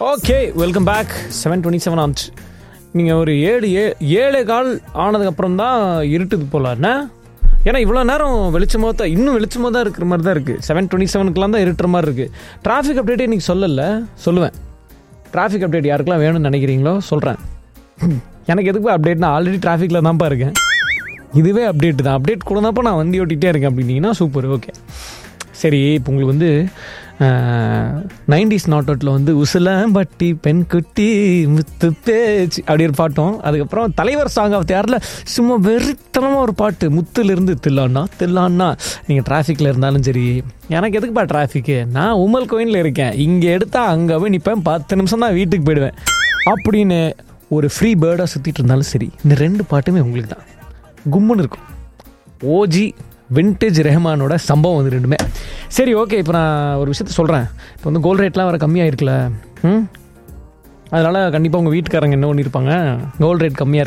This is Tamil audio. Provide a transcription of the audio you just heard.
okay welcome back seven twenty seven ஆச்சு நீங்கள் ஒரு ஏழு ஏ ஏழு கால் ஆனதுக்கப்புறம் தான் இருட்டுது போல என்ன ஏன்னா இவ்வளோ நேரம் வெளிச்சமாக தான் இன்னும் வெளிச்சமாக தான் இருக்கிற மாதிரி தான் இருக்குது செவன் டுவெண்ட்டி செவனுக்குலாம் தான் இருட்டுற மாதிரி இருக்குது டிராஃபிக் அப்டேட்டே இன்றைக்கி சொல்லலை சொல்லுவேன் டிராஃபிக் அப்டேட் யாருக்கெல்லாம் வேணும்னு நினைக்கிறீங்களோ சொல்கிறேன் எனக்கு எதுக்கு அப்டேட் நான் ஆல்ரெடி டிராஃபிக்கில் தான்ப்பா இருக்கேன் இதுவே அப்டேட் தான் அப்டேட் கூட தான்ப்பா நான் வண்டி ஓட்டிகிட்டே இருக்கேன் அப்படின்னீங்கன்னா சூப்பர் ஓகே சரி இப்போ உங்களுக்கு வந்து நைன்டிஸ் நாட் அவுட்டில் வந்து உசிலம்பட்டி பெண் குட்டி முத்து பேச்சு அப்படி ஒரு பாட்டும் அதுக்கப்புறம் தலைவர் சாங் ஆஃப் தேரில் சும்மா வெறித்தனமாக ஒரு பாட்டு முத்துலேருந்து தில்லாண்ணா தில்லாண்ணா நீங்கள் டிராஃபிக்கில் இருந்தாலும் சரி எனக்கு எதுக்குப்பா டிராஃபிக்கு நான் உமல் கோயினில் இருக்கேன் இங்கே எடுத்தால் அங்கே போய் நிற்பேன் பத்து நிமிஷம் தான் வீட்டுக்கு போயிடுவேன் அப்படின்னு ஒரு ஃப்ரீ பேர்டாக சுற்றிட்டு இருந்தாலும் சரி இந்த ரெண்டு பாட்டுமே உங்களுக்கு தான் கும்முன்னு இருக்கும் ஓஜி வின்டேஜ் ரெஹமானோட சம்பவம் வந்து ரெண்டுமே சரி ஓகே இப்போ நான் ஒரு விஷயத்த சொல்கிறேன் இப்போ வந்து கோல்ட் ரேட்லாம் வர கம்மியாக இருக்குல்ல ம் அதனால் கண்டிப்பாக உங்கள் வீட்டுக்காரங்க என்ன பண்ணியிருப்பாங்க கோல்ட் ரேட் கம்மியாக